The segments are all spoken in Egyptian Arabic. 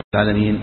العالمين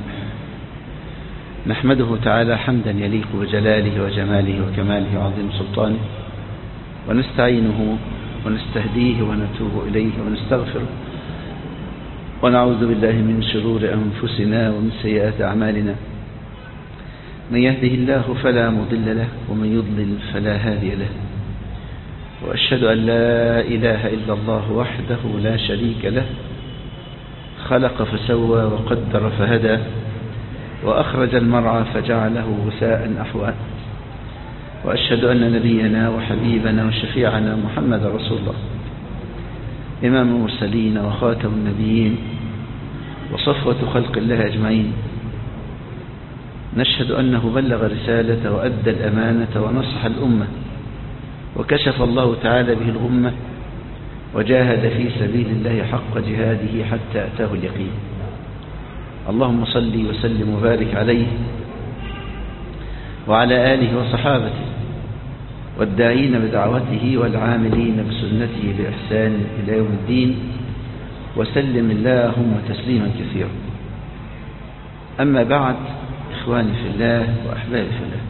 نحمده تعالى حمدا يليق بجلاله وجماله وكماله وعظيم سلطانه ونستعينه ونستهديه ونتوب إليه ونستغفره ونعوذ بالله من شرور أنفسنا ومن سيئات أعمالنا من يهده الله فلا مضل له ومن يضلل فلا هادي له وأشهد أن لا إله إلا الله وحده لا شريك له خلق فسوى وقدر فهدى وأخرج المرعى فجعله غثاء أحوى وأشهد أن نبينا وحبيبنا وشفيعنا محمد رسول الله إمام المرسلين وخاتم النبيين وصفوة خلق الله أجمعين نشهد أنه بلغ رسالة وأدى الأمانة ونصح الأمة وكشف الله تعالى به الغمة وجاهد في سبيل الله حق جهاده حتى أتاه اليقين اللهم صل وسلم وبارك عليه وعلى آله وصحابته والداعين بدعوته والعاملين بسنته بإحسان إلى يوم الدين وسلم اللهم تسليما كثيرا أما بعد إخواني في الله وأحبابي في الله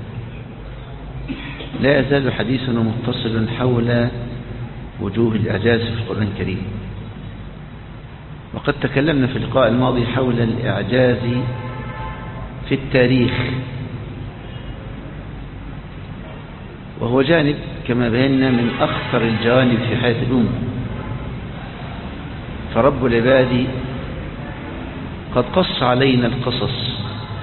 لا يزال حديثنا متصل حول وجوه الإعجاز في القرآن الكريم وقد تكلمنا في اللقاء الماضي حول الإعجاز في التاريخ وهو جانب كما بينا من أخطر الجوانب في حياة الأمة فرب العباد قد قص علينا القصص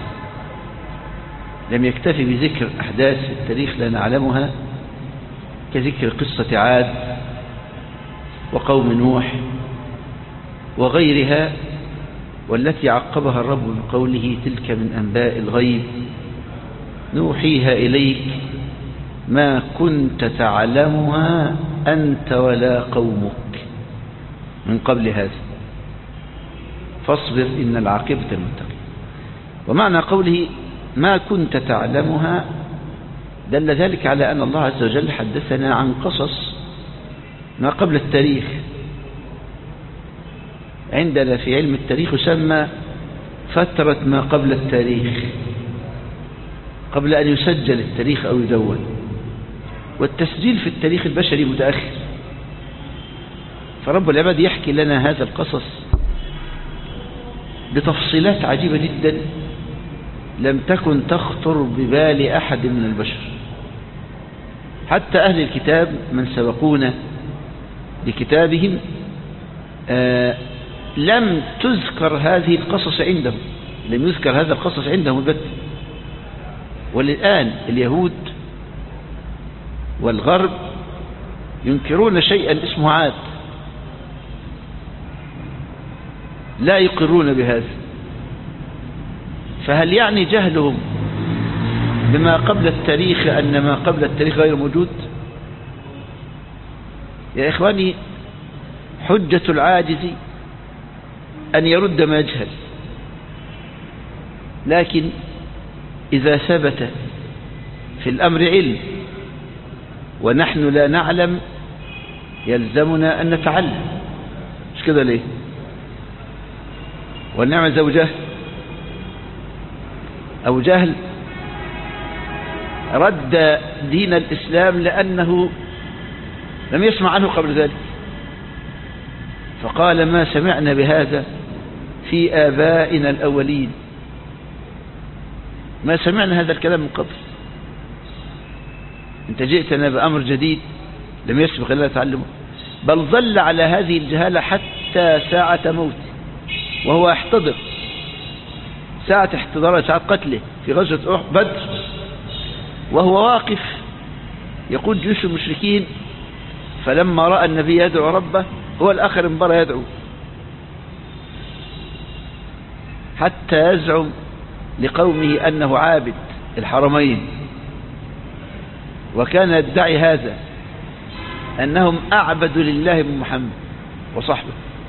لم يكتفي بذكر أحداث في التاريخ لا نعلمها كذكر قصة عاد وقوم نوح وغيرها والتي عقبها الرب بقوله تلك من أنباء الغيب نوحيها إليك ما كنت تعلمها أنت ولا قومك من قبل هذا فاصبر إن العاقبة المتقين ومعنى قوله ما كنت تعلمها دل ذلك على أن الله عز وجل حدثنا عن قصص ما قبل التاريخ عندنا في علم التاريخ يسمى فترة ما قبل التاريخ قبل أن يسجل التاريخ أو يدون والتسجيل في التاريخ البشري متأخر فرب العباد يحكي لنا هذا القصص بتفصيلات عجيبة جدا لم تكن تخطر ببال أحد من البشر حتى أهل الكتاب من سبقونا بكتابهم آه لم تذكر هذه القصص عندهم لم يذكر هذا القصص عندهم البت وللآن اليهود والغرب ينكرون شيئا اسمه عاد لا يقرون بهذا فهل يعني جهلهم بما قبل التاريخ أن ما قبل التاريخ غير موجود يا إخواني حجة العاجز أن يرد ما يجهل لكن إذا ثبت في الأمر علم ونحن لا نعلم يلزمنا أن نتعلم مش كده ليه ونعمل زوجه أو جهل رد دين الإسلام لأنه لم يسمع عنه قبل ذلك فقال ما سمعنا بهذا في آبائنا الأولين ما سمعنا هذا الكلام من قبل انت جئتنا بأمر جديد لم يسبق لنا تعلمه بل ظل على هذه الجهالة حتى ساعة موته وهو يحتضر ساعة احتضاره ساعة قتله في غزوة بدر وهو واقف يقود جيوش المشركين فلما رأى النبي يدعو ربه هو الآخر انبرى يدعو حتى يزعم لقومه أنه عابد الحرمين وكان يدعي هذا أنهم أعبدوا لله من محمد وصحبه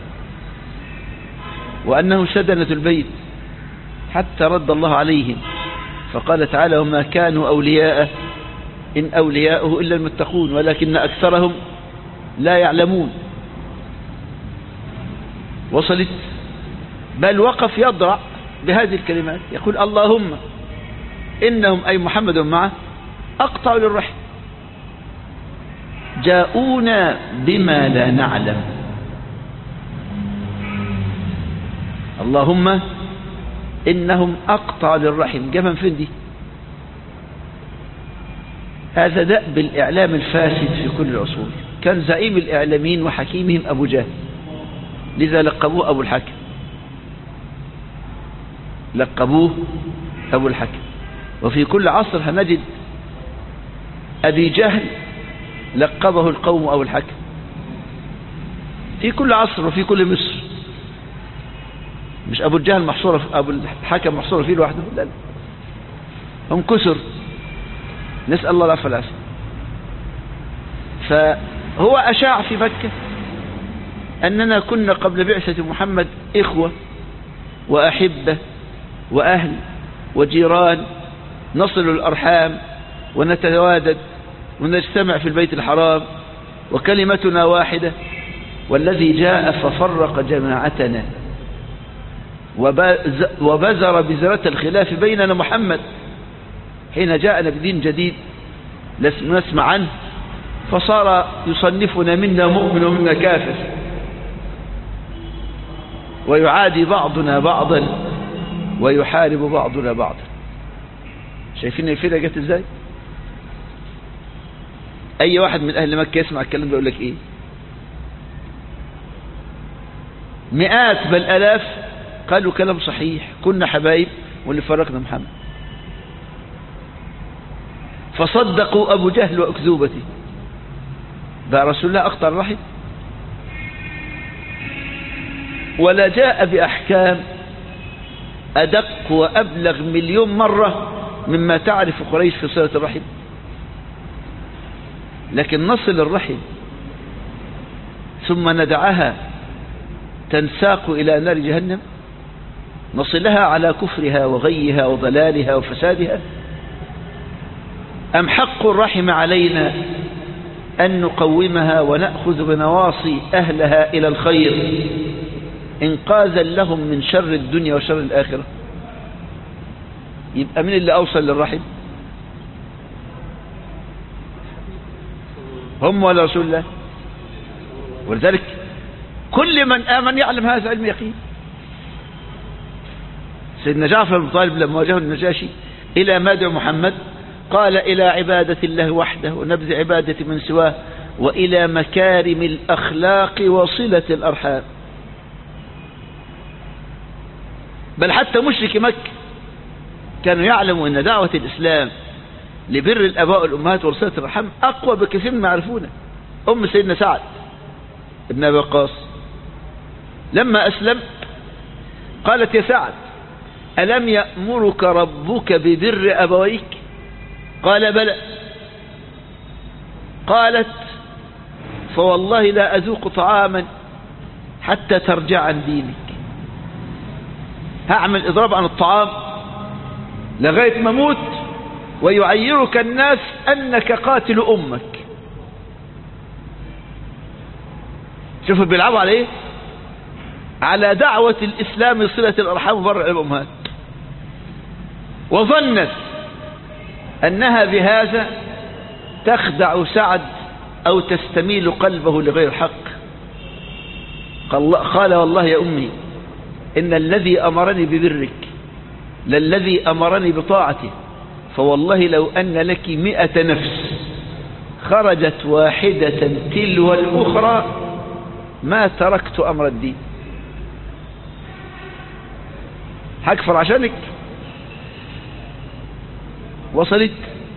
وأنه سدنة البيت حتى رد الله عليهم فقال تعالى وما كانوا أولياءه إن أولياؤه إلا المتقون ولكن أكثرهم لا يعلمون وصلت بل وقف يضرع بهذه الكلمات يقول اللهم إنهم أي محمد معه أقطع للرحم جاءونا بما لا نعلم اللهم إنهم أقطع للرحم جابها فين دي هذا دأب الإعلام الفاسد في كل العصور كان زعيم الإعلاميين وحكيمهم أبو جهل لذا لقبوه أبو الحكم لقبوه أبو الحكم وفي كل عصر هنجد أبي جهل لقبه القوم أبو الحكم في كل عصر وفي كل مصر مش أبو الجهل محصورة في أبو الحكم محصورة فيه لوحده لا لا هم كسر نسأل الله العفو والعافية فهو أشاع في مكة أننا كنا قبل بعثة محمد إخوة وأحبة وأهل وجيران نصل الأرحام ونتوادد ونجتمع في البيت الحرام وكلمتنا واحدة والذي جاء ففرق جماعتنا وبزر بزرة الخلاف بيننا محمد حين جاءنا بدين جديد لسنا نسمع عنه فصار يصنفنا منا مؤمن ومنا كافر ويعادي بعضنا بعضا ويحارب بعضنا بعضا شايفين الفرقة جت ازاي اي واحد من اهل مكة يسمع الكلام ده يقول لك ايه مئات بل الاف قالوا كلام صحيح كنا حبايب واللي فرقنا محمد فصدقوا ابو جهل واكذوبته بقى رسول الله اقطع الرحم ولا جاء باحكام ادق وابلغ مليون مرة مما تعرف قريش في صلة الرحم لكن نصل الرحم ثم ندعها تنساق إلى نار جهنم نصلها على كفرها وغيها وضلالها وفسادها أم حق الرحم علينا أن نقومها ونأخذ بنواصي أهلها إلى الخير إنقاذا لهم من شر الدنيا وشر الآخرة يبقى من اللي أوصل للرحم هم ولا رسول الله ولذلك كل من آمن يعلم هذا علم يقين سيدنا جعفر بن طالب لما واجهه النجاشي إلى مدعو محمد قال إلى عبادة الله وحده ونبذ عبادة من سواه وإلى مكارم الأخلاق وصلة الأرحام بل حتى مشرك مكة كانوا يعلموا أن دعوة الإسلام لبر الأباء والأمهات ورسالة الرحم أقوى بكثير مما يعرفونه أم سيدنا سعد ابن أبي وقاص لما أسلم قالت يا سعد ألم يأمرك ربك ببر أبويك قال بلى قالت فوالله لا أذوق طعاما حتى ترجع عن دينك هعمل إضراب عن الطعام لغاية ما موت ويعيرك الناس أنك قاتل أمك شوفوا بيلعبوا على ايه على دعوة الإسلام صلة الأرحام وبرع الأمهات وظنت أنها بهذا تخدع سعد أو تستميل قلبه لغير حق قال والله يا أمي إن الذي أمرني ببرك للذي أمرني بطاعته فوالله لو أن لك مئة نفس خرجت واحدة تلو الأخرى ما تركت أمر الدين هكفر عشانك وصلت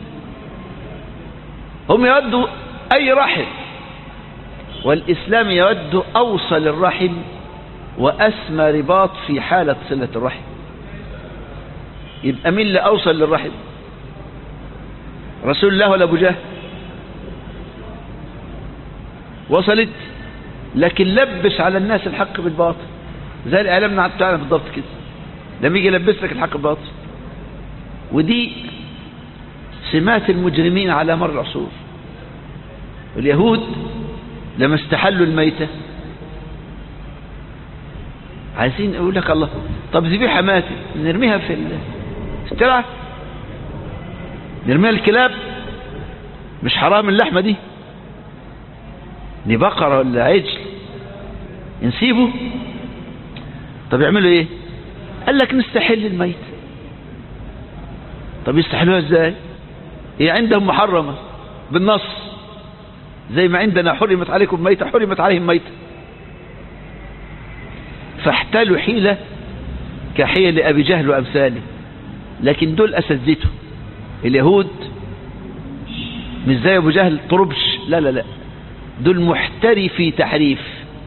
هم يودوا أي رحم والإسلام يود أوصل الرحم وأسمى رباط في حالة صلة الرحم يبقى مين اللي أوصل للرحم رسول الله ولا أبو جهل وصلت لكن لبس على الناس الحق بالباطل زي الإعلام بتاعنا بالضبط كده لما يجي يلبس لك الحق بالباطل ودي سمات المجرمين على مر العصور اليهود لما استحلوا الميتة عايزين يقول لك الله طب ذبيحة ماتت نرميها في في الترعة نرميها الكلاب مش حرام اللحمة دي دي بقرة ولا عجل نسيبه طب يعملوا ايه قال لك نستحل الميت طب يستحلوها ازاي هي عندهم محرمة بالنص زي ما عندنا حرمت عليكم ميتة حرمت عليهم ميتة فاحتالوا حيلة كحيل أبي جهل وأمثاله لكن دول أساتذته اليهود مش زي أبو جهل طربش لا لا لا دول محترفي تحريف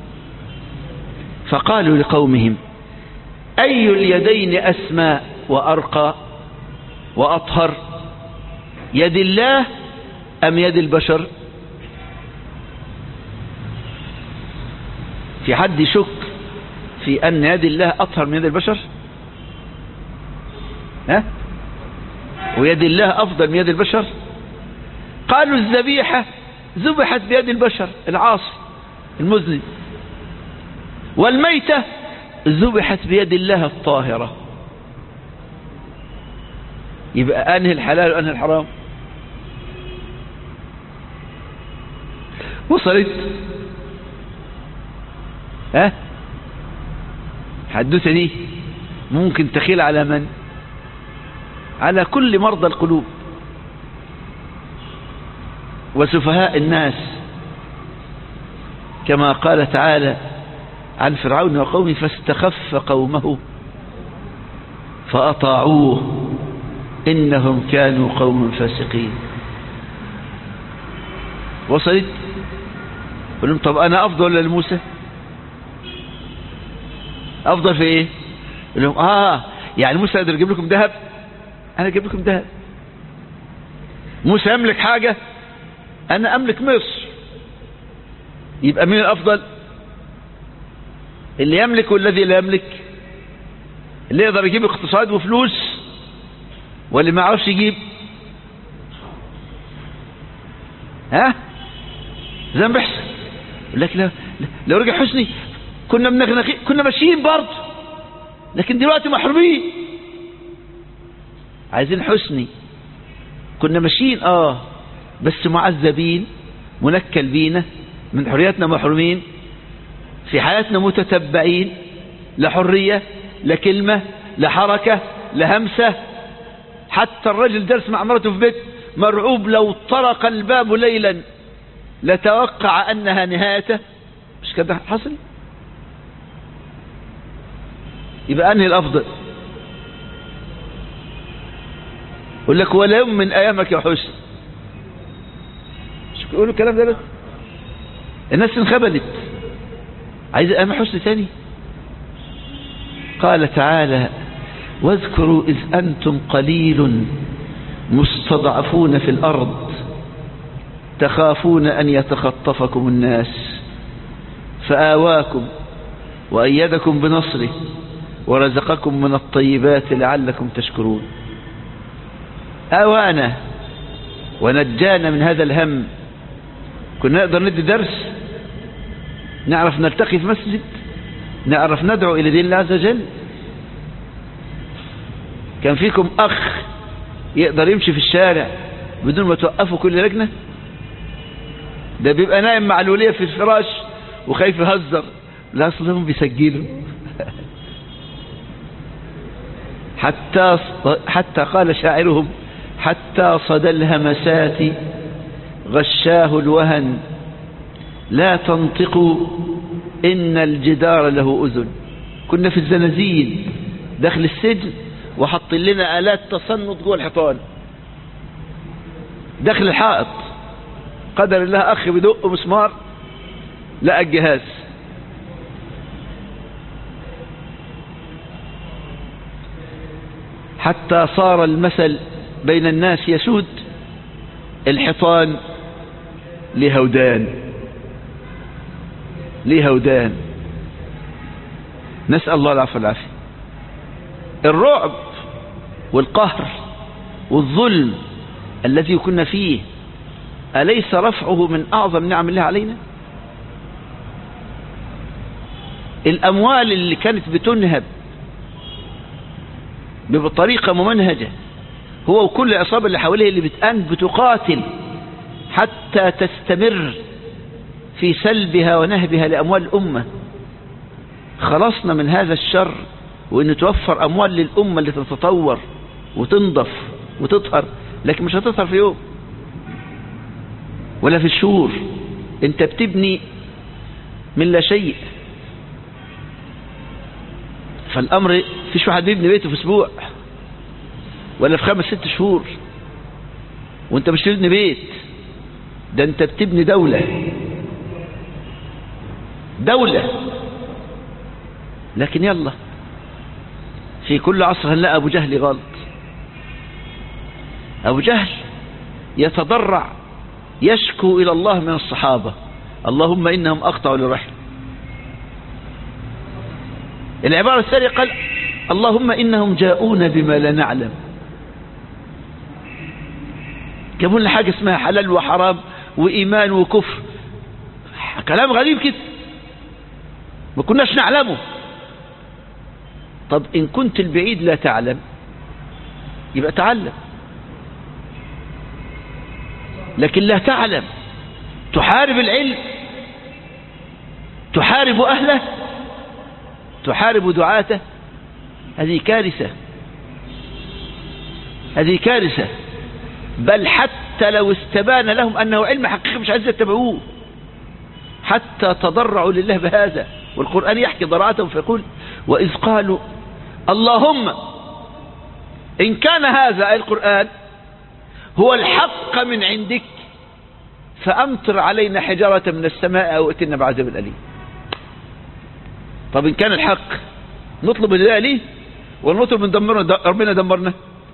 فقالوا لقومهم أي اليدين أسمى وأرقى وأطهر يد الله أم يد البشر في حد يشك في أن يد الله أطهر من يد البشر ها ويد الله أفضل من يد البشر قالوا الذبيحة ذبحت بيد البشر العاصي المذنب والميتة ذبحت بيد الله الطاهرة يبقى أنهي الحلال وأنهي الحرام وصلت ها حدوثة دي ممكن تخيل على من على كل مرضى القلوب وسفهاء الناس كما قال تعالى عن فرعون وقومه فاستخف قومه فأطاعوه إنهم كانوا قوم فاسقين وصلت قلهم طب أنا أفضل ولا لموسى أفضل في إيه قال لهم آه يعني موسى يقدر يجيب لكم ذهب أنا أجيب لكم ذهب موسى يملك حاجة أنا أملك مصر يبقى مين الأفضل اللي يملك والذي لا يملك اللي يقدر يجيب اقتصاد وفلوس واللي ما يعرفش يجيب ها زي ما بيحصل يقول لك لا لو رجع حسني كنا منغنغي كنا ماشيين برضه لكن دلوقتي محرومين عايزين حسني كنا ماشيين اه بس معذبين منكل بينا من حرياتنا محرومين في حياتنا متتبعين لا حرية لا كلمة لا حركة لا همسة حتى الرجل جلس مع مرته في بيت مرعوب لو طرق الباب ليلا لتوقع أنها نهايته مش كده حصل يبقى أنهي الأفضل يقول لك ولا يوم من أيامك يا حسن مش بيقولوا الكلام ده بس الناس انخبلت عايز أيام حسن تاني قال تعالى واذكروا إذ أنتم قليل مستضعفون في الأرض تخافون أن يتخطفكم الناس فآواكم وأيدكم بنصره ورزقكم من الطيبات لعلكم تشكرون آوانا ونجانا من هذا الهم كنا نقدر ندي درس نعرف نلتقي في مسجد نعرف ندعو إلى دين الله عز وجل كان فيكم أخ يقدر يمشي في الشارع بدون ما توقفوا كل لجنة ده بيبقى نايم مع الولية في الفراش وخايف يهزر لا أصلهم بيسجلوا حتى حتى قال شاعرهم حتى صدى الهمسات غشاه الوهن لا تنطقوا إن الجدار له أذن كنا في الزنازين داخل السجن وحط لنا آلات تصنت جوه الحيطان داخل الحائط قدر الله أخ بدق مسمار لقى الجهاز حتى صار المثل بين الناس يسود الحيطان لهودان لهودان نسأل الله العفو والعافية الرعب والقهر والظلم الذي كنا فيه أليس رفعه من أعظم نعم الله علينا الأموال اللي كانت بتنهب بطريقة ممنهجة هو وكل العصابة اللي حواليه اللي بتأن بتقاتل حتى تستمر في سلبها ونهبها لأموال الأمة خلصنا من هذا الشر وأن توفر أموال للأمة اللي تتطور وتنضف وتطهر لكن مش هتطهر في يوم ولا في الشهور انت بتبني من لا شيء فالأمر فيش واحد بيبني بيته في أسبوع ولا في خمس ست شهور وانت مش تبني بيت ده انت بتبني دولة دولة لكن يلا في كل عصر هنلاقي أبو جهل غلط أبو جهل يتضرع يشكو إلى الله من الصحابة اللهم إنهم أقطعوا لرحم العبارة الثانية قال اللهم إنهم جاءون بما لا نعلم جابوا لنا حاجة اسمها حلال وحرام وإيمان وكفر كلام غريب كده ما كناش نعلمه طب إن كنت البعيد لا تعلم يبقى تعلم لكن لا تعلم تحارب العلم تحارب أهله تحارب دعاته هذه كارثة هذه كارثة بل حتى لو استبان لهم أنه علم حقيقي مش عايز يتبعوه حتى تضرعوا لله بهذا والقرآن يحكي ضرعتهم فيقول وإذ قالوا اللهم إن كان هذا أي القرآن هو الحق من عندك فأمطر علينا حجارة من السماء أو ائتنا بعذاب الأليم طب إن كان الحق نطلب الهداية ليه ولا نطلب من دمرنا ربنا دمرنا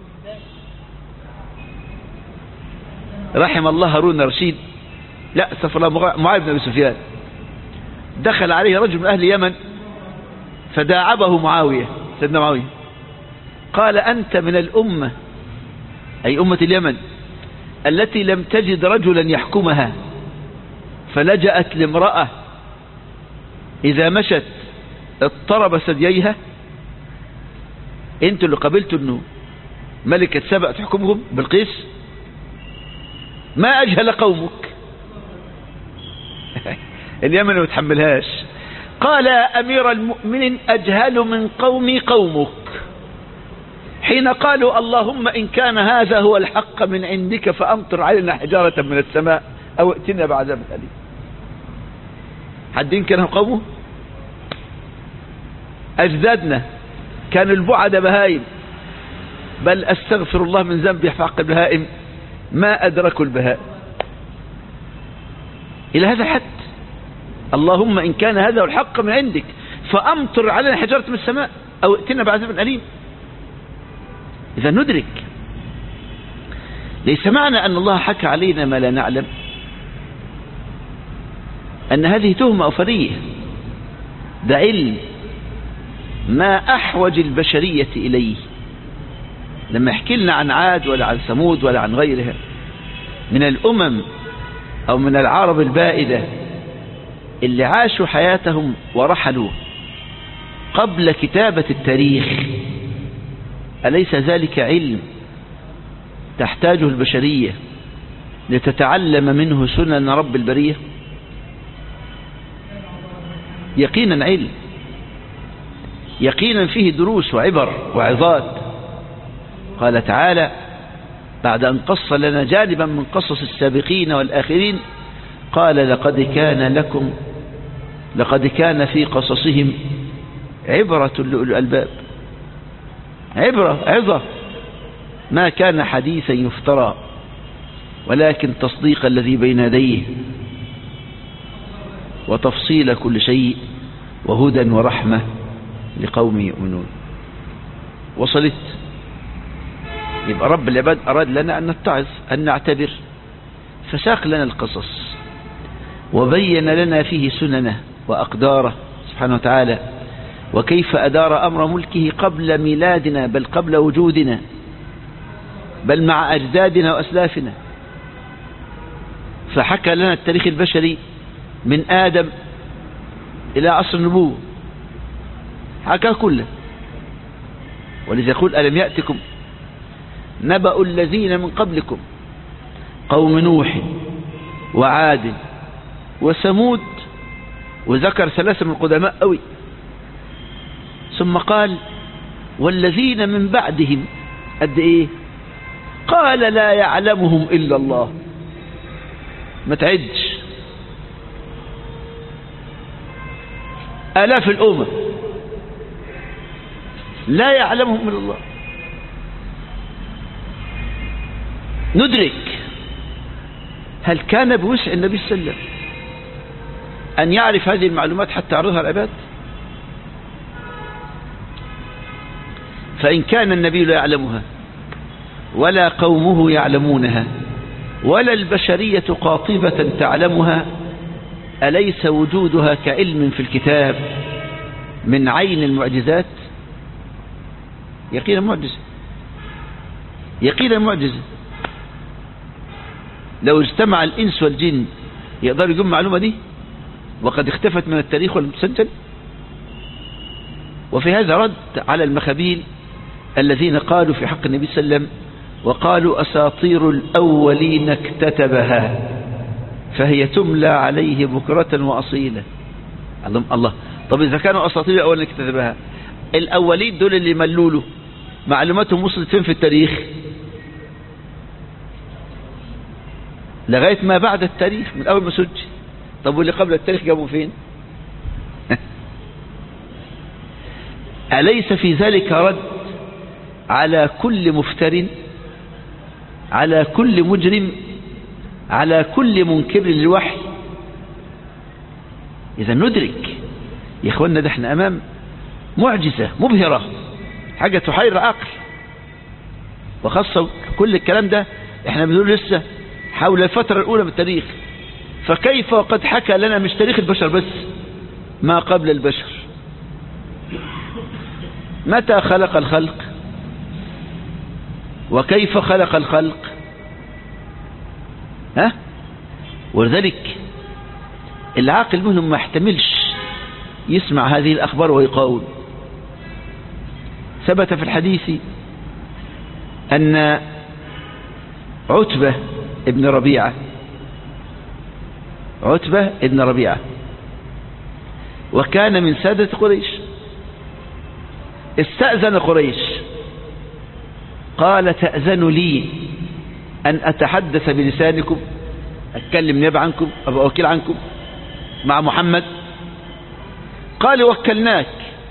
رحم الله هارون رشيد لا استغفر الله معاذ بن ابي سفيان دخل عليه رجل من اهل اليمن فداعبه معاويه سيدنا معاويه قال انت من الامه اي امه اليمن التي لم تجد رجلا يحكمها فلجأت لامرأة إذا مشت اضطرب ثدييها انتوا اللي قبلتوا انه ملكة سبأ تحكمهم بالقيس ما أجهل قومك اليمن ما تحملهاش قال يا أمير المؤمنين أجهل من قومي قومك حين قالوا اللهم إن كان هذا هو الحق من عندك فأمطر علينا حجارة من السماء أو ائتنا بعذاب أليم حد يمكنهم قومه أجدادنا كان البعد بهايم بل أستغفر الله من ذنبي في حق البهائم ما أدركوا البهائم إلى هذا الحد اللهم إن كان هذا الحق من عندك فأمطر علينا حجارة من السماء أو ائتنا بعذاب أليم إذا ندرك ليس معنى أن الله حكى علينا ما لا نعلم أن هذه تهمة أو فرية ده علم ما أحوج البشرية إليه لما يحكي لنا عن عاد ولا عن ثمود ولا عن غيرها من الأمم أو من العرب البائدة اللي عاشوا حياتهم ورحلوا قبل كتابة التاريخ أليس ذلك علم تحتاجه البشرية لتتعلم منه سنن رب البرية يقينا علم يقينا فيه دروس وعبر وعظات قال تعالى بعد أن قص لنا جانبا من قصص السابقين والآخرين قال لقد كان لكم لقد كان في قصصهم عبرة لأولي الألباب عبرة عظة ما كان حديثا يفترى ولكن تصديق الذي بين يديه وتفصيل كل شيء وهدى ورحمة لقوم يؤمنون وصلت يبقى رب العباد أراد لنا أن نتعظ أن نعتبر فساق لنا القصص وبين لنا فيه سننه وأقداره سبحانه وتعالى وكيف أدار أمر ملكه قبل ميلادنا بل قبل وجودنا بل مع أجدادنا وأسلافنا فحكى لنا التاريخ البشري من آدم إلى عصر النبوة حكى كله ولذا يقول ألم يأتكم نبأ الذين من قبلكم قوم نوح وعاد وثمود وذكر ثلاثة من القدماء قوي ثم قال والذين من بعدهم قد ايه قال لا يعلمهم إلا الله ما تعدش آلاف الأمم لا يعلمهم إلا الله ندرك هل كان بوسع النبي صلى الله عليه وسلم أن يعرف هذه المعلومات حتى يعرضها العباد فإن كان النبي لا يعلمها ولا قومه يعلمونها ولا البشرية قاطبة تعلمها أليس وجودها كعلم في الكتاب من عين المعجزات يقينا معجزة يقينا معجزة لو اجتمع الإنس والجن يقدروا يجمع المعلومة دي وقد اختفت من التاريخ والمسجل وفي هذا رد على المخابيل الذين قالوا في حق النبي صلى الله عليه وسلم وقالوا أساطير الأولين اكتتبها فهي تملى عليه بكرة وأصيلة الله الله طب إذا كانوا أساطير الأولين اكتتبها الأولين دول اللي ملوا له معلوماتهم وصلت فين في التاريخ لغاية ما بعد التاريخ من أول ما سجل طب واللي قبل التاريخ جابوا فين أليس في ذلك رد على كل مفتر على كل مجرم على كل منكر للوحي إذا ندرك يا إخواننا ده احنا أمام معجزة مبهرة حاجة تحير العقل وخاصة كل الكلام ده احنا بنقول لسه حول الفترة الأولى من التاريخ فكيف وقد حكى لنا مش تاريخ البشر بس ما قبل البشر متى خلق الخلق وكيف خلق الخلق ها ولذلك العاقل منهم ما يحتملش يسمع هذه الأخبار ويقاوم ثبت في الحديث أن عتبة ابن ربيعة عتبة ابن ربيعة وكان من سادة قريش استأذن قريش قال تأذن لي أن أتحدث بلسانكم أتكلم نيابة عنكم أبقى وكيل عنكم مع محمد قال وكلناك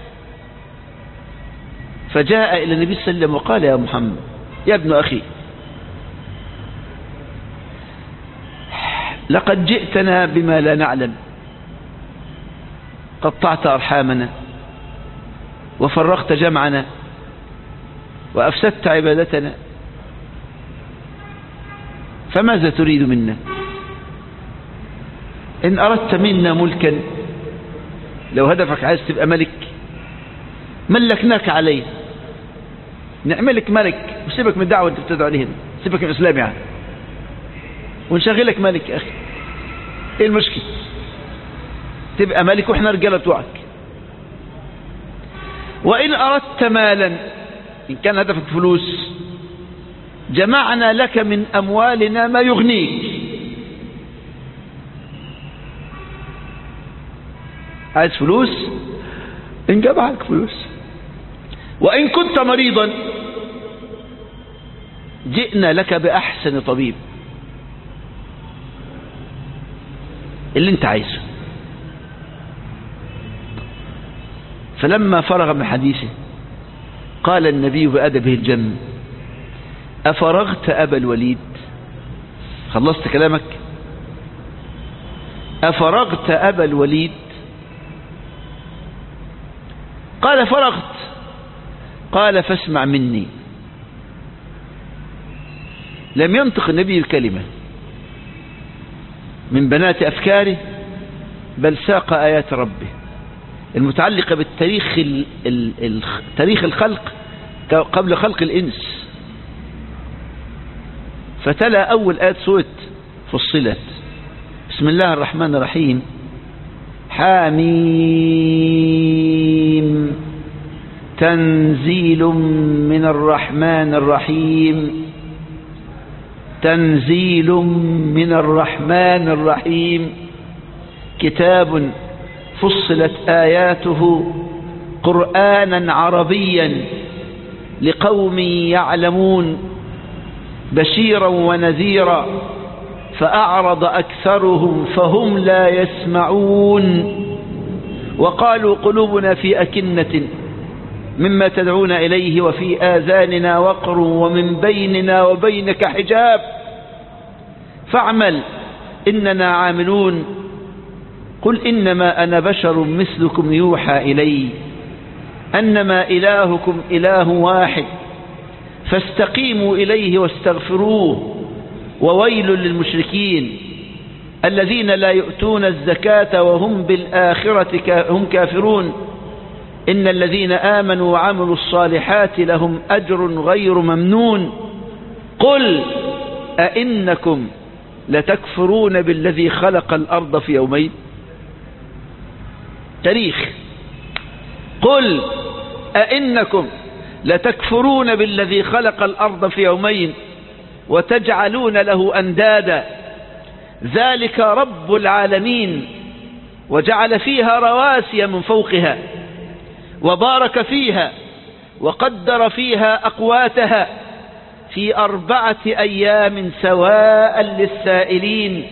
فجاء إلى النبي صلى الله عليه وسلم وقال يا محمد يا ابن أخي لقد جئتنا بما لا نعلم قطعت أرحامنا وفرقت جمعنا وأفسدت عبادتنا فماذا تريد منا إن أردت منا ملكا لو هدفك عايز تبقى ملك ملكناك عليه نعملك ملك وسيبك من الدعوة اللي بتدعو عليها سيبك من الإسلام يعني ونشغلك ملك يا أخي إيه المشكلة تبقى ملك وإحنا رجالة بتوعك وإن أردت مالا إن كان هدفك فلوس جمعنا لك من أموالنا ما يغنيك عايز فلوس انجمع لك فلوس وإن كنت مريضا جئنا لك بأحسن طبيب اللي انت عايزه فلما فرغ من حديثه قال النبي بأدبه الجم أفرغت أبا الوليد خلصت كلامك أفرغت أبا الوليد قال فرغت قال فاسمع مني لم ينطق النبي الكلمة من بنات أفكاره بل ساق آيات ربه المتعلقة بالتاريخ ال ال ال تاريخ الخلق قبل خلق الإنس فتلا أول آية سورة فصلت بسم الله الرحمن الرحيم حاميم تنزيل من الرحمن الرحيم تنزيل من الرحمن الرحيم كتاب فصلت آياته قرآنا عربيا لقوم يعلمون بشيرا ونذيرا فأعرض أكثرهم فهم لا يسمعون وقالوا قلوبنا في أكنة مما تدعون إليه وفي آذاننا وقر ومن بيننا وبينك حجاب فاعمل إننا عاملون قل إنما أنا بشر مثلكم يوحى إلي أنما إلهكم إله واحد فاستقيموا إليه واستغفروه وويل للمشركين الذين لا يؤتون الزكاة وهم بالآخرة هم كافرون إن الذين آمنوا وعملوا الصالحات لهم أجر غير ممنون قل أئنكم لتكفرون بالذي خلق الأرض في يومين تاريخ قل أئنكم لتكفرون بالذي خلق الأرض في يومين وتجعلون له أندادا ذلك رب العالمين وجعل فيها رواسي من فوقها وبارك فيها وقدر فيها أقواتها في أربعة أيام سواء للسائلين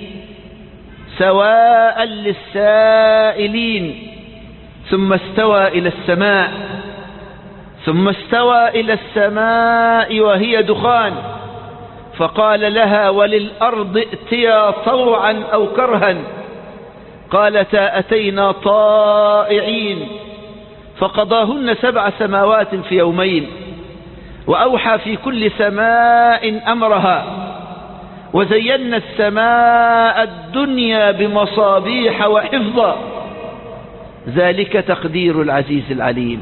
سواء للسائلين ثم استوى إلى السماء ثم استوى إلى السماء وهي دخان فقال لها وللأرض ائتيا طوعا أو كرها قالتا أتينا طائعين فقضاهن سبع سماوات في يومين وأوحى في كل سماء أمرها وزينا السماء الدنيا بمصابيح وحفظا ذلك تقدير العزيز العليم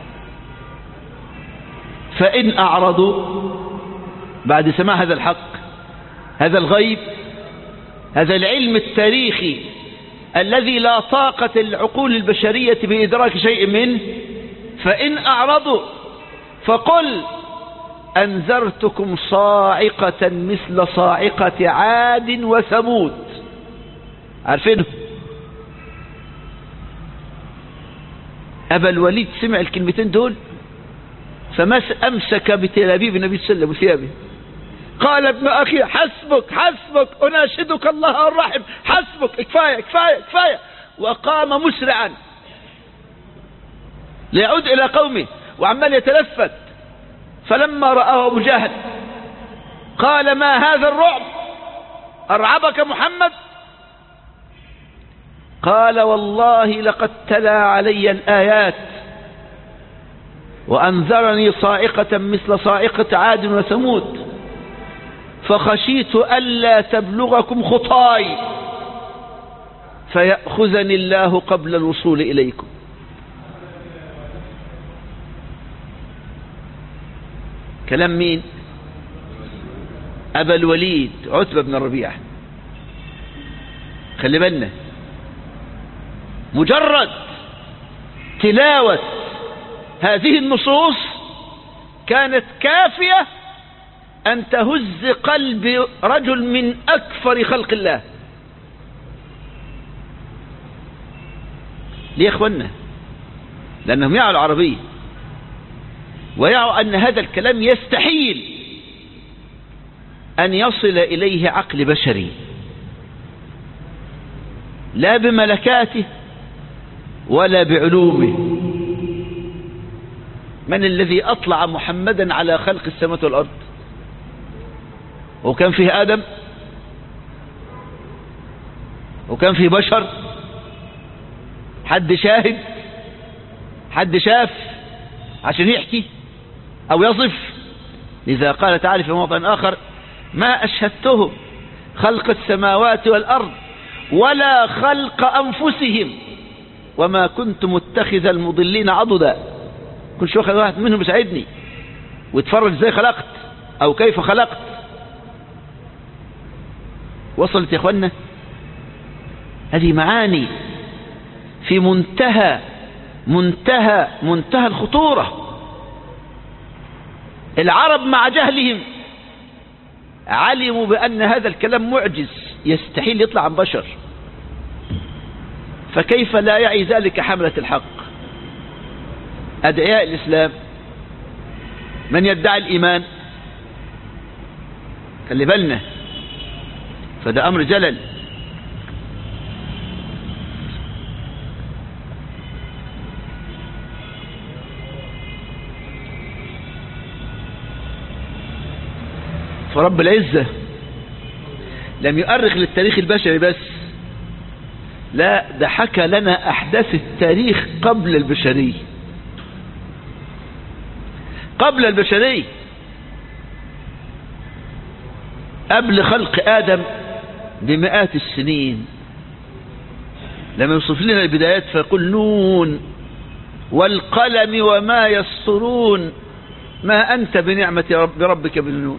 فإن أعرضوا بعد سماع هذا الحق هذا الغيب هذا العلم التاريخي الذي لا طاقة العقول البشرية بإدراك شيء منه فإن أعرضوا فقل أنذرتكم صاعقة مثل صاعقة عاد وثمود عارفينه أبا الوليد سمع الكلمتين دول فمس أمسك بتلابيب النبي صلى الله عليه وسلم وثيابه قال ابن أخي حسبك حسبك أناشدك الله الرحم حسبك كفاية كفاية كفاية وقام مسرعا ليعود إلى قومه وعمال يتلفت فلما رآه أبو جهل قال ما هذا الرعب أرعبك محمد قال والله لقد تلا علي الآيات وأنذرني صائقة مثل صائقة عاد وثمود فخشيت ألا تبلغكم خطاي فيأخذني الله قبل الوصول إليكم كلام مين أبا الوليد عتبة بن الربيع خلي بالنا مجرد تلاوة هذه النصوص كانت كافية أن تهز قلب رجل من أكفر خلق الله ليه يا اخوانا لأنهم يعوا العربية ويعوا أن هذا الكلام يستحيل أن يصل إليه عقل بشري لا بملكاته ولا بعلومه من الذي أطلع محمدا على خلق السماوات والأرض وكان فيه آدم وكان فيه بشر حد شاهد حد شاف عشان يحكي أو يصف لذا قال تعالى في موضع آخر ما أشهدتهم خلق السماوات والأرض ولا خلق أنفسهم وما كنت متخذ المضلين عضدا كل شو واخد واحد منهم يساعدني ويتفرج ازاي خلقت او كيف خلقت وصلت يا اخوانا هذه معاني في منتهى منتهى منتهى الخطورة العرب مع جهلهم علموا بأن هذا الكلام معجز يستحيل يطلع عن بشر فكيف لا يعي ذلك حملة الحق أدعياء الإسلام من يدعي الإيمان خلي بالنا فده أمر جلل فرب العزة لم يؤرخ للتاريخ البشري بس لا ده حكى لنا أحداث التاريخ قبل البشرية قبل البشرية قبل خلق آدم بمئات السنين لما يوصف لنا البدايات فيقول نون والقلم وما يسطرون ما أنت بنعمة رب ربك بالنون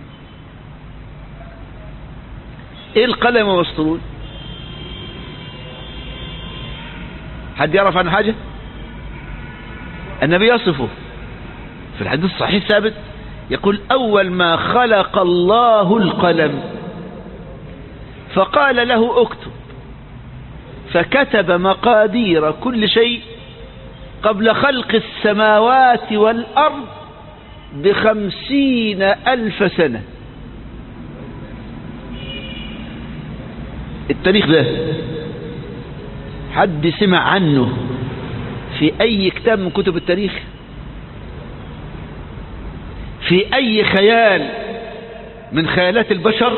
ايه القلم وما يسطرون حد يعرف عن حاجة النبي يصفه في الحديث الصحيح ثابت يقول أول ما خلق الله القلم فقال له اكتب فكتب مقادير كل شيء قبل خلق السماوات والأرض بخمسين ألف سنة التاريخ ده حد سمع عنه في أي كتاب من كتب التاريخ في أي خيال من خيالات البشر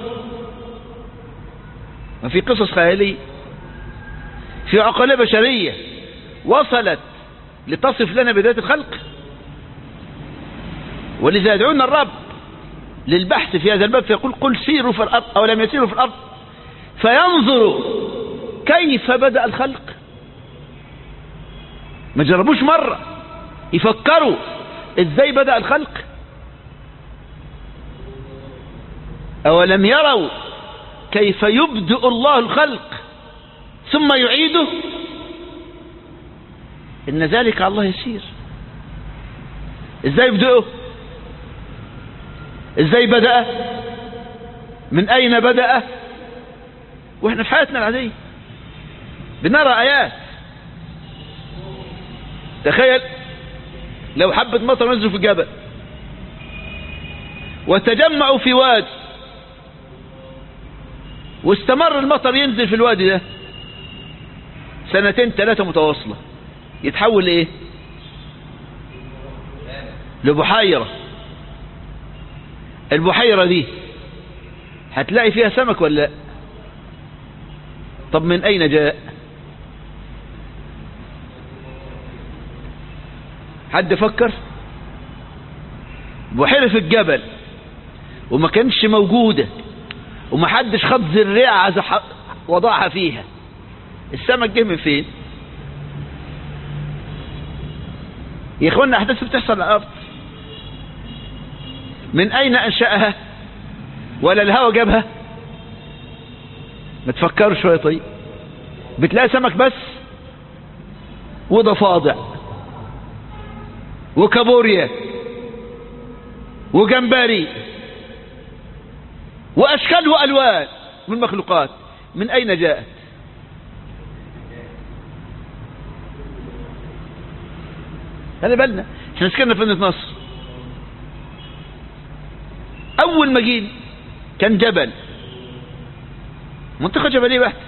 ما في قصص خيالية في عقلية بشرية وصلت لتصف لنا بداية الخلق ولذا يدعونا الرب للبحث في هذا الباب فيقول قل سيروا في الأرض أو لم يسيروا في الأرض فينظروا كيف بدأ الخلق ما جربوش مرة يفكروا ازاي بدأ الخلق أولم يروا كيف يبدأ الله الخلق ثم يعيده إن ذلك على الله يسير ازاي يبدأه ازاي بدأ من أين بدأ واحنا في حياتنا العادية بنرى آيات تخيل لو حبة مطر نزلوا في الجبل وتجمعوا في وادي واستمر المطر ينزل في الوادي ده سنتين ثلاثة متواصلة يتحول ايه لبحيرة البحيرة دي هتلاقي فيها سمك ولا لا طب من اين جاء حد فكر بحيرة في الجبل وما كانش موجودة وما حدش خد زريعة وضعها فيها السمك جه من فين يا اخوانا احداث بتحصل على الارض من اين انشأها ولا الهوى جابها ما تفكروا شوية طيب بتلاقي سمك بس وضفادع وكابوريا وجمبري واشكال والوان من المخلوقات من اين جاءت خلي بالنا احنا سكننا في مدينه نصر اول ما جينا كان جبل منطقه جبليه بحت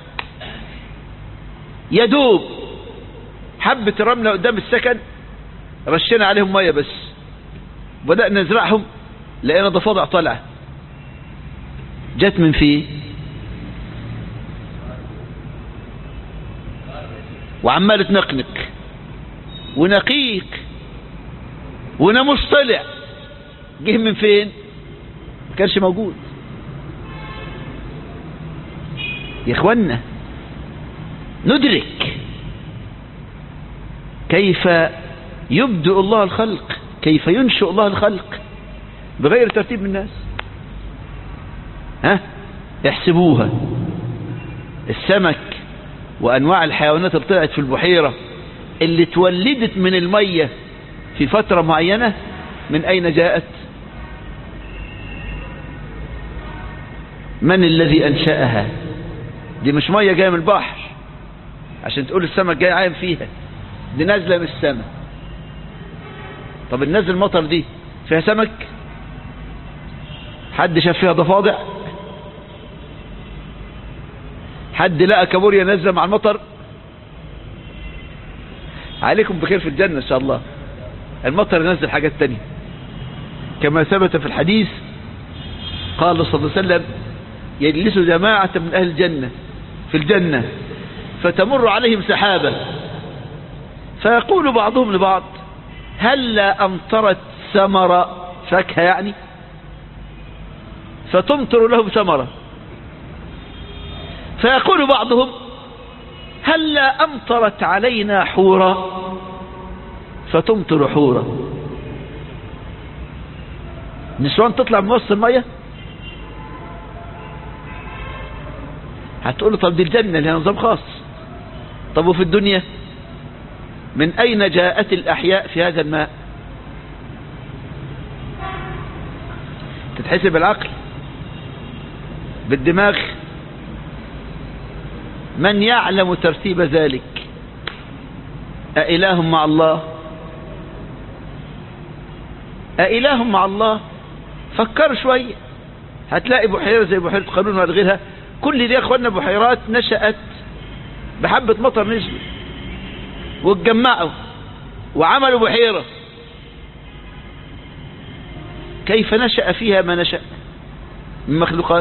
يدوب حبه رمله قدام السكن رشينا عليهم ميه بس بدأنا نزرعهم لقينا ضفادع طالعه جت من فيه وعمال تنقنق ونقيق وناموس طلع جه من فين ما كانش موجود يا اخوانا ندرك كيف يبدأ الله الخلق كيف ينشئ الله الخلق بغير ترتيب من الناس ها احسبوها السمك وانواع الحيوانات اللي طلعت في البحيرة اللي تولدت من المية في فترة معينة من اين جاءت من الذي أنشأها دي مش مية جاية من البحر عشان تقول السمك جاي عايم فيها دي نازلة من السماء طب النازل المطر دي فيها سمك حد شاف فيها ضفادع حد لقى كابوريا نازله مع المطر عليكم بخير في الجنة ان شاء الله المطر ينزل حاجات تانية كما ثبت في الحديث قال صلى الله عليه وسلم يجلس جماعة من أهل الجنة في الجنة فتمر عليهم سحابة فيقول بعضهم لبعض هل أمطرت ثمر فاكهة يعني فتمطر لهم ثمرة فيقول بعضهم هل أمطرت علينا حورا فتمطر حورا نسوان تطلع من وسط المية هتقول طب دي الجنة لها نظام خاص طب وفي الدنيا من أين جاءت الأحياء في هذا الماء تتحسب بالعقل بالدماغ من يعلم ترتيب ذلك أإله مع الله أإله مع الله فكر شوية هتلاقي بحيرة زي بحيرة قانون ولا غيرها كل دي يا اخوانا بحيرات نشأت بحبة مطر نزلوا واتجمعوا وعملوا بحيرة كيف نشأ فيها ما نشأ من مخلوقات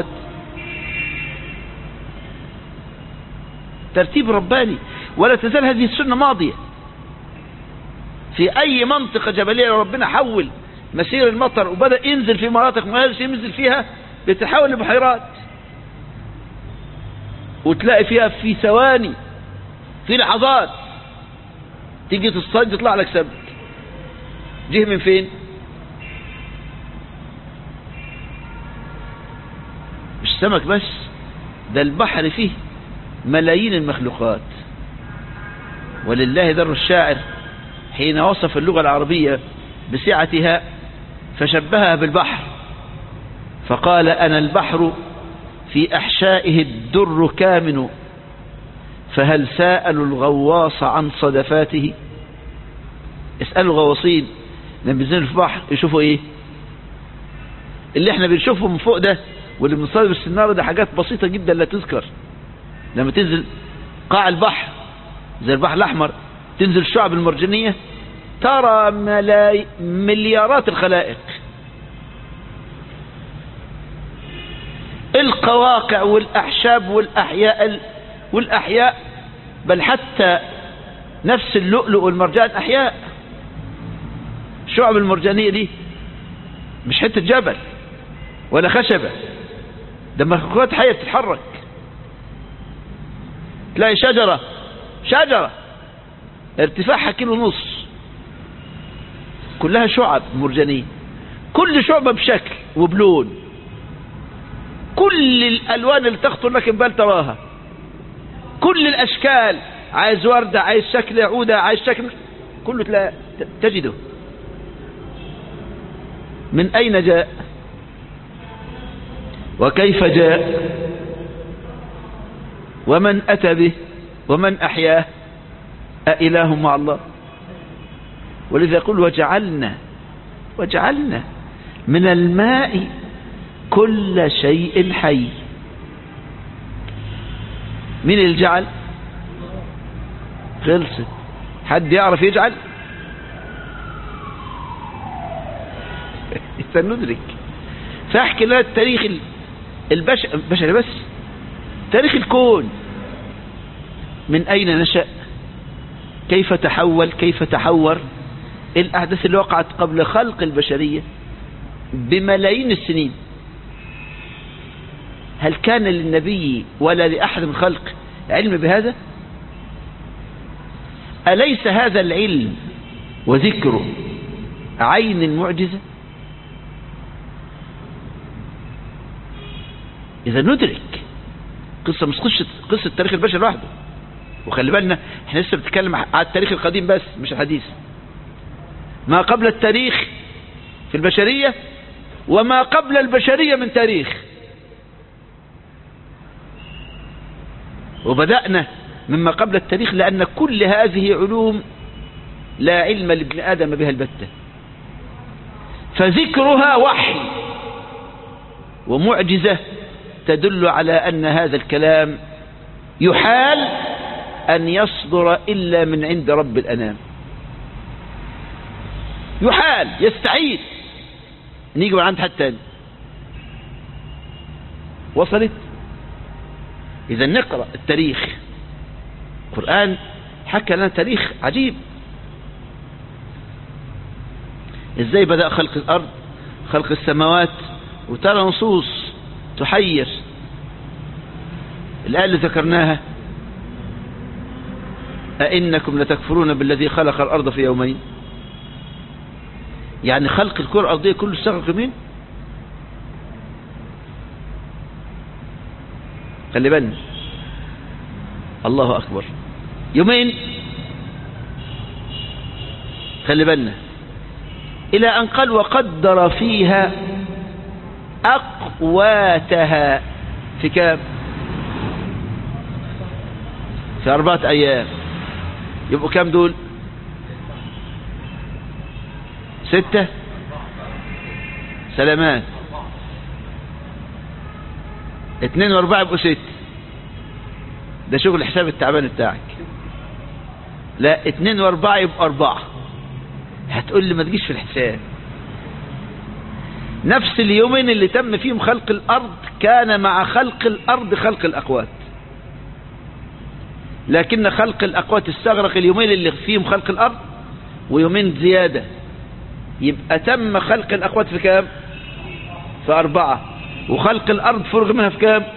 ترتيب رباني ولا تزال هذه السنة ماضية في أي منطقة جبلية ربنا حول مسير المطر وبدأ ينزل في مناطق ما ينزل فيها بتحول لبحيرات وتلاقي فيها في ثواني في لحظات تيجي تصطاد يطلع لك سمك جه من فين مش سمك بس ده البحر فيه ملايين المخلوقات ولله در الشاعر حين وصف اللغة العربية بسعتها فشبهها بالبحر فقال أنا البحر في أحشائه الدر كامن فهل سألوا الغواص عن صدفاته اسألوا الغواصين لما بينزلوا في البحر يشوفوا ايه اللي احنا بنشوفه من فوق ده واللي بنصادف السنارة ده حاجات بسيطة جدا لا تذكر لما تنزل قاع البحر زي البحر الأحمر تنزل الشعب المرجانية ترى ملاي مليارات الخلائق القواقع والأحشاب والأحياء والأحياء بل حتى نفس اللؤلؤ والمرجان أحياء الشعب المرجانية دي مش حتة جبل ولا خشبة ده مخلوقات حية بتتحرك تلاقي شجرة شجرة ارتفاعها كيلو ونص كلها شعب مرجانية كل شعبة بشكل وبلون كل الألوان اللي تخطر لك بال تراها كل الأشكال عايز وردة عايز شكل عودة عايز شكل كله تلاقي تجده من أين جاء وكيف جاء ومن أتى به ومن أحياه أإله مع الله ولذا يقول وجعلنا وجعلنا من الماء كل شيء حي مين اللي جعل خلصت حد يعرف يجعل سندرك فاحكي لنا التاريخ البشر البشري بس تاريخ الكون من أين نشأ كيف تحول كيف تحور الأحداث اللي وقعت قبل خلق البشرية بملايين السنين هل كان للنبي ولا لأحد من خلق علم بهذا أليس هذا العلم وذكره عين المعجزة إذا ندرك قصة مش قصة, قصة تاريخ البشر لوحده وخلي بالنا احنا لسه بنتكلم على التاريخ القديم بس مش الحديث ما قبل التاريخ في البشرية وما قبل البشرية من تاريخ وبدأنا مما قبل التاريخ لأن كل هذه علوم لا علم لابن آدم بها البتة فذكرها وحي ومعجزة تدل على أن هذا الكلام يحال أن يصدر إلا من عند رب الأنام يحال يستعيد نيجي من عند حد تاني وصلت إذا نقرأ التاريخ القرآن حكى لنا تاريخ عجيب ازاي بدأ خلق الأرض خلق السماوات وترى نصوص تحير الآية اللي ذكرناها أئنكم لتكفرون بالذي خلق الأرض في يومين يعني خلق الكرة الأرضية كله استغرق يومين خلي بالنا الله أكبر يومين خلي بالنا إلى أن قال وقدر فيها أقواتها في كام في أربعة أيام يبقوا كام دول ستة سلامات اتنين واربعة يبقوا ست ده شغل حساب التعبان بتاعك لا اتنين واربعة يبقوا اربعة هتقول لي ما تجيش في الحساب نفس اليومين اللي تم فيهم خلق الارض كان مع خلق الارض خلق الاقوات لكن خلق الاقوات استغرق اليومين اللي فيهم خلق الارض ويومين زيادة يبقى تم خلق الاقوات في كام في اربعة وخلق الارض فرغ منها في كام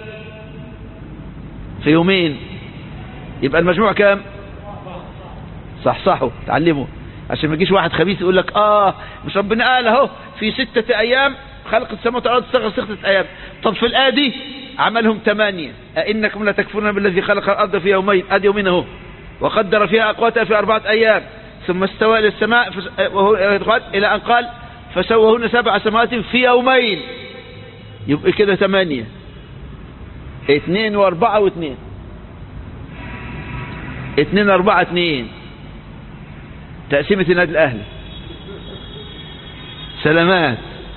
في يومين يبقى المجموع كام صح صحوا تعلموا عشان ما يجيش واحد خبيث يقول لك اه مش ربنا قال اهو في ستة ايام خلق السماوات والارض استغرق ستة ايام طب في الايه دي عملهم ثمانية أئنكم لتكفرون بالذي خلق الارض في يومين ادي يومين اهو وقدر فيها اقواتها في اربعة ايام ثم استوى الى السماء فس... وهو الى ان قال فسوهن سبع سماوات في يومين يبقى كده ثمانية اثنين واربعة واثنين اثنين اربعة اثنين تقسيمة النادي الاهلي سلامات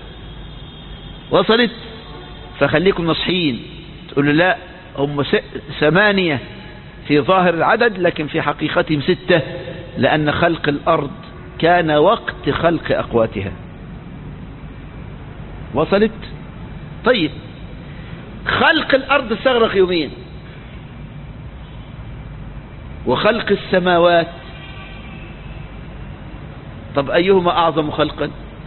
وصلت فخليكم نصحين تقولوا لا هم ثمانية في ظاهر العدد لكن في حقيقتهم ستة لأن خلق الأرض كان وقت خلق أقواتها وصلت طيب خلق الأرض استغرق يومين وخلق السماوات طب أيهما أعظم خلقا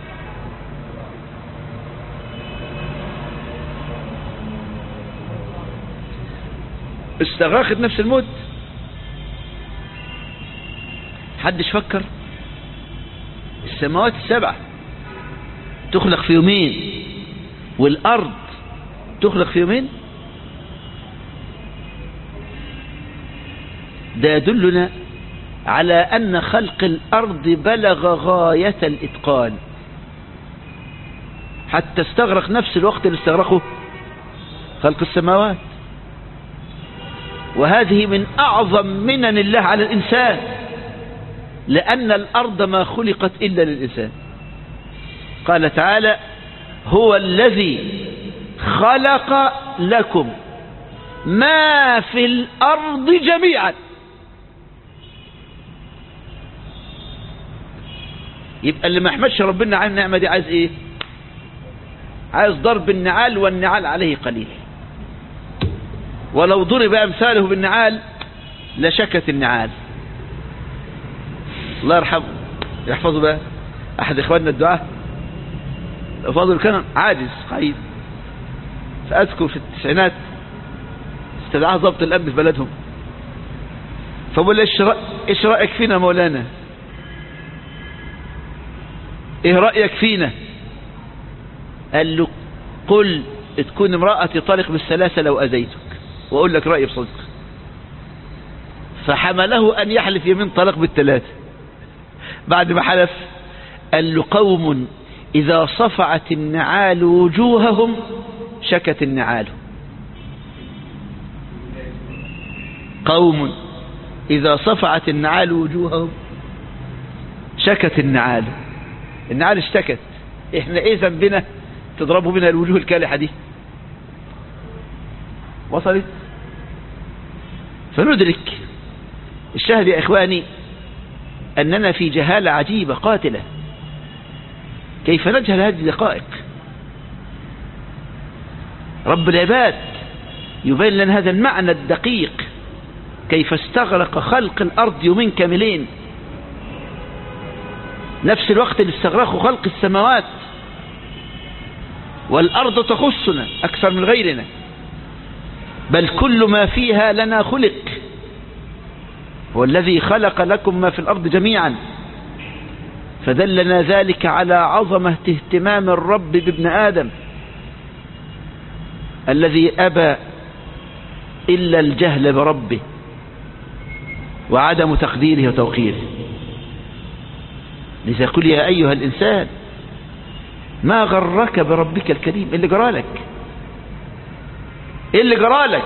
استغرقت نفس الموت حدش فكر السماوات السبعة تخلق في يومين والأرض تخلق في يومين ده يدلنا على أن خلق الأرض بلغ غاية الإتقان حتى استغرق نفس الوقت اللي استغرقه خلق السماوات وهذه من أعظم منن الله على الإنسان لأن الأرض ما خلقت إلا للإنسان قال تعالى هو الذي خلق لكم ما في الأرض جميعا يبقى اللي ما احمدش ربنا على النعمة دي عايز ايه عايز ضرب النعال والنعال عليه قليل ولو ضرب امثاله بالنعال لشكت النعال الله يرحمه يحفظه بقى احد اخواننا الدعاء فاضل كان عاجز قعيد فاذكر في التسعينات استدعاه ضبط الامن في بلدهم فبقول ايش ايش رايك فينا مولانا ايه رأيك فينا قال له قل تكون امرأتي طالق بالثلاثة لو أذيتك وأقول لك رأيي بصدق فحمله أن يحلف يمين طلاق بالثلاثة بعد ما حلف قال له قوم إذا صفعت النعال وجوههم شكت النعال قوم إذا صفعت النعال وجوههم شكت النعال النعال اشتكت احنا ايه ذنبنا تضربوا بنا الوجوه الكالحة دي وصلت فندرك الشاهد يا إخواني أننا في جهالة عجيبة قاتلة كيف نجهل هذه الدقائق رب العباد يبين لنا هذا المعنى الدقيق كيف استغرق خلق الأرض يومين كاملين نفس الوقت اللي استغرقه خلق السماوات والأرض تخصنا أكثر من غيرنا بل كل ما فيها لنا خلق هو الذي خلق لكم ما في الأرض جميعا فدلنا ذلك على عظمة اهتمام الرب بابن آدم الذي أبى إلا الجهل بربه وعدم تقديره وتوقيره لذا قل يا أيها الإنسان ما غرك بربك الكريم اللي جرالك اللي جرالك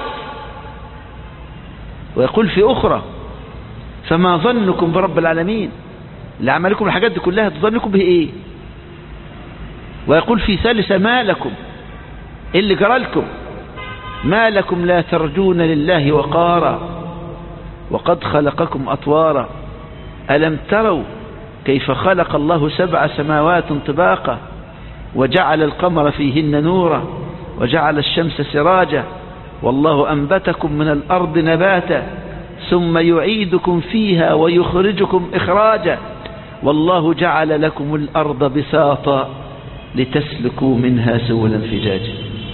ويقول في أخرى فما ظنكم برب العالمين اللي عملكم الحاجات دي كلها تظنكم به ايه ويقول في ثالثة ما لكم اللي جرالكم ما لكم لا ترجون لله وقارا وقد خلقكم أطوارا ألم تروا كيف خلق الله سبع سماوات طباقا وجعل القمر فيهن نورا وجعل الشمس سراجا والله أنبتكم من الأرض نباتا ثم يعيدكم فيها ويخرجكم إخراجا والله جعل لكم الأرض بساطا لتسلكوا منها سبلا فجاجا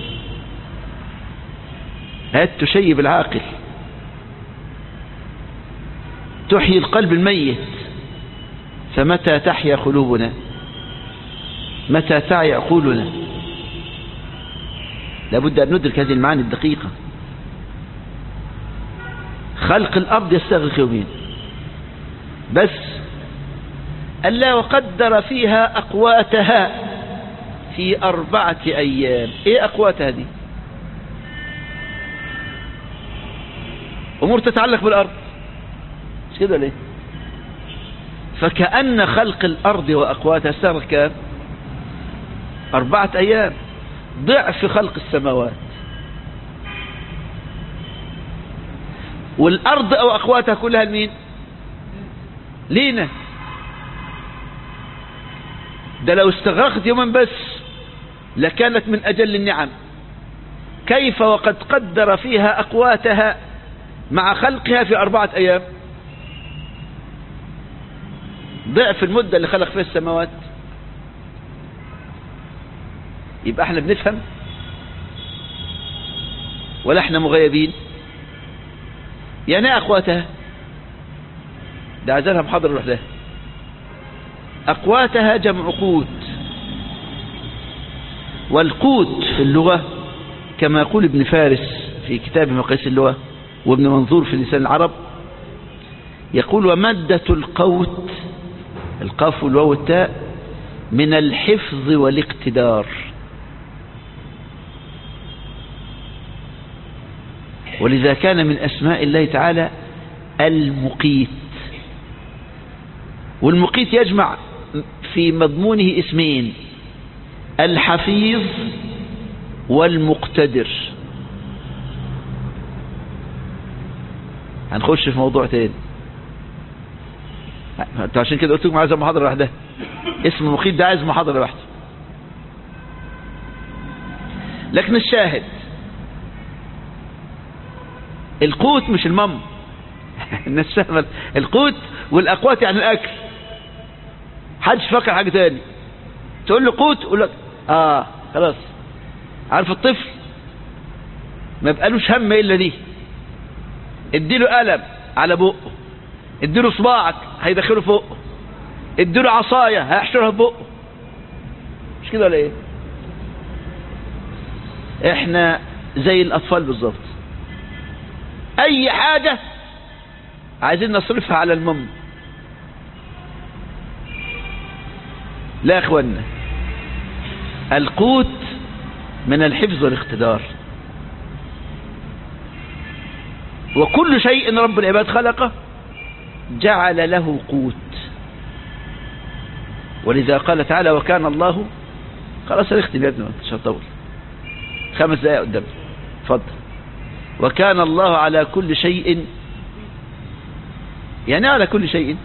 هات تشيب العاقل تحيي القلب الميت فمتى تحيا قلوبنا متى تعي عقولنا لابد أن ندرك هذه المعاني الدقيقة خلق الأرض يستغرق يومين بس ألا وقدر فيها أقواتها في أربعة أيام إيه أقواتها دي أمور تتعلق بالأرض مش كده ليه فكأن خلق الأرض وأقواتها استغرق كام أربعة أيام ضعف خلق السماوات والأرض أو أقواتها كلها لمين لينا ده لو استغرقت يوما بس لكانت من أجل النعم كيف وقد قدر فيها أقواتها مع خلقها في أربعة أيام ضعف المدة اللي خلق فيها السماوات يبقى احنا بنفهم ولا احنا مغيبين يعني ايه اقواتها ده عايزينها محاضرة لوحدها اقواتها جمع قوت والقوت في اللغة كما يقول ابن فارس في كتاب مقاييس اللغة وابن منظور في لسان العرب يقول ومادة القوت القاف والواو والتاء من الحفظ والاقتدار ولذا كان من أسماء الله تعالى المقيت والمقيت يجمع في مضمونه اسمين الحفيظ والمقتدر هنخش في موضوع تاني انت عشان كده قلت لكم عايز محاضرة لوحدها اسم المقيت ده عايز محاضرة لوحده لكن الشاهد القوت مش المم الناس فاهمه القوت والاقوات يعني الاكل حدش فكر حاجه تاني تقول له قوت يقول لك اه خلاص عارف الطفل ما بقالوش هم الا دي اديله قلم على بقه اديله صباعك هيدخله فوقه اديله عصايه هيحشرها في بقه مش كده ولا ايه احنا زي الاطفال بالظبط اي حاجة عايزين نصرفها على المم لا يا اخوانا القوت من الحفظ والاقتدار وكل شيء رب العباد خلقه جعل له قوت ولذا قال تعالى وكان الله خلاص هنختم يا ابني مش هطول خمس دقائق قدام اتفضل وكان الله على كل شيء يعني على كل شيء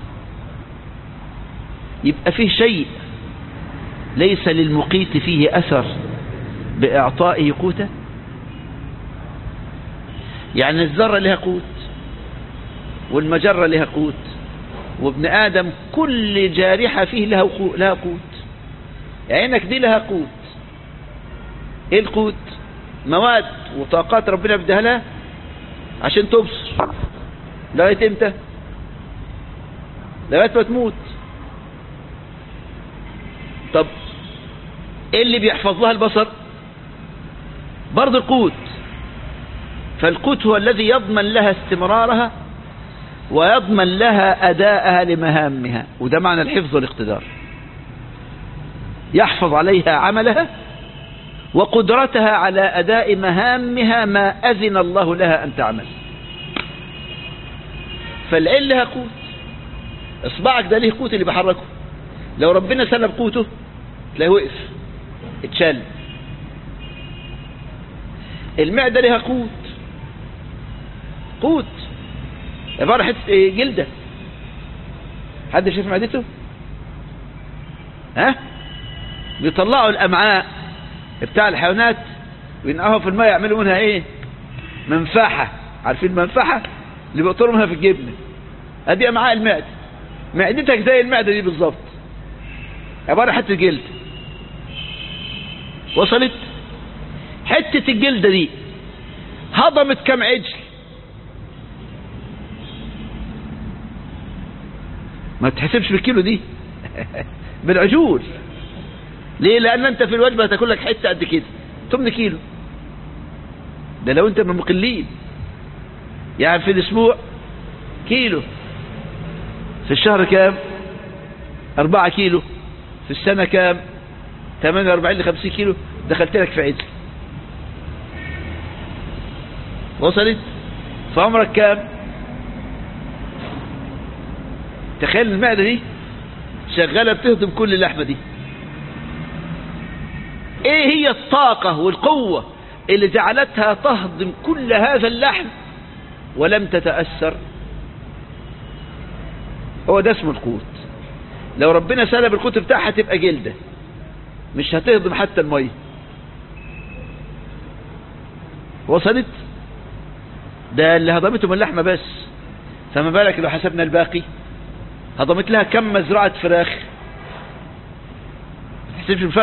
يبقى فيه شيء ليس للمقيت فيه أثر بإعطائه قوته يعني الذرة لها قوت والمجرة لها قوت وابن آدم كل جارحة فيه لها قو- لها قوت عينك دي لها قوت ايه القوت مواد وطاقات ربنا بدها لها عشان تبصر لغاية امتى لغاية ما تموت طب ايه اللي بيحفظ لها البصر برضه القوت فالقوت هو الذي يضمن لها استمرارها ويضمن لها أداءها لمهامها وده معنى الحفظ والاقتدار يحفظ عليها عملها وقدرتها على أداء مهامها ما أذن الله لها أن تعمل فالعين لها قوت اصبعك ده ليه قوت اللي بحركه لو ربنا سلب قوته تلاقيه وقف اتشال المعدة لها قوت قوت عبارة حتة ايه جلدة حد شايف معدته ها بيطلعوا الامعاء بتاع الحيوانات وينقعوها في الماء يعملوا منها ايه منفحة عارفين المنفحة اللي بيقطروا منها في الجبنة ادي امعاء المعدة معدتك زي المعدة دي بالظبط عبارة حتة جلد وصلت حتة الجلدة دي هضمت كم عجل ما تحسبش بالكيلو دي بالعجول ليه لان انت في الوجبة هتاكل لك حتة قد كده 8 كيلو ده لو انت من المقلين يعني في الاسبوع كيلو في الشهر كام 4 كيلو في السنة كام 48 ل 50 كيلو دخلت لك في عجل وصلت في عمرك كام تخيل المعدة دي شغالة بتهضم كل اللحمة دي ايه هي الطاقة والقوة اللي جعلتها تهضم كل هذا اللحم ولم تتأثر هو ده اسمه القوت لو ربنا سلب القوت بتاعها تبقى جلدة مش هتهضم حتى المية وصلت ده اللي هضمته من اللحمة بس فما بالك لو حسبنا الباقي هضمت لها كم مزرعة فراخ ما تحسبش الفرق